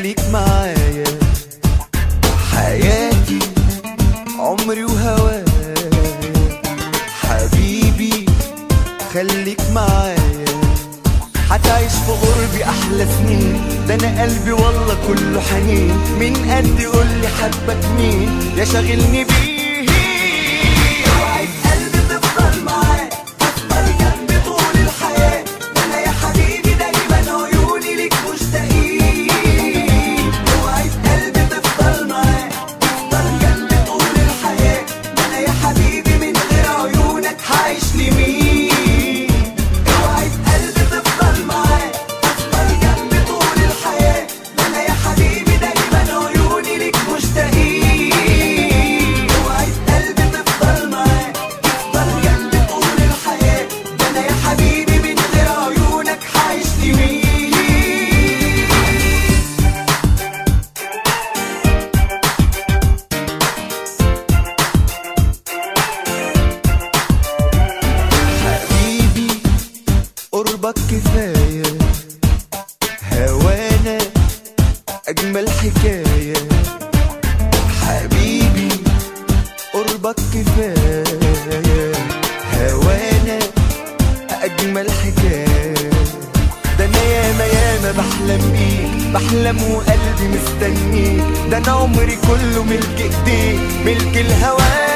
خليك معايا حياتي عمري وهوايا حبيبي خليك معايا هتعيش في قربي احلى سنين ده انا قلبي والله كله حنين من قد قولي حبك مين يا شاغلني بيه اوعي قلبي تفضل معاك تفضل جنبي طول الحياه ده انا يا حبيبي دايما عيوني ليك مشتاقين اوعي قلبي تفضل معاك تفضل جنبي طول الحياه ده انا يا حبيبي من غير عيونك هعيش لمين اوعي قلبي تفضل معاك تفضل جنبي طول الحياه ده انا يا حبيبي دايما عيوني ليك مشتاقين اوعي قلبي تفضل معاك تفضل جنبي طول الحياه ده انا يا حبيبي من غير عيونك هعيش لمين حبيبي قربك كفاية هوانا أجمل حكاية حبيبي قربك كفاية هوانا أجمل حكاية ده أنا ياما ياما بحلم بيك بحلم وقلبي مستنيك ده أنا عمري كله ملك إيديك ملك الهواك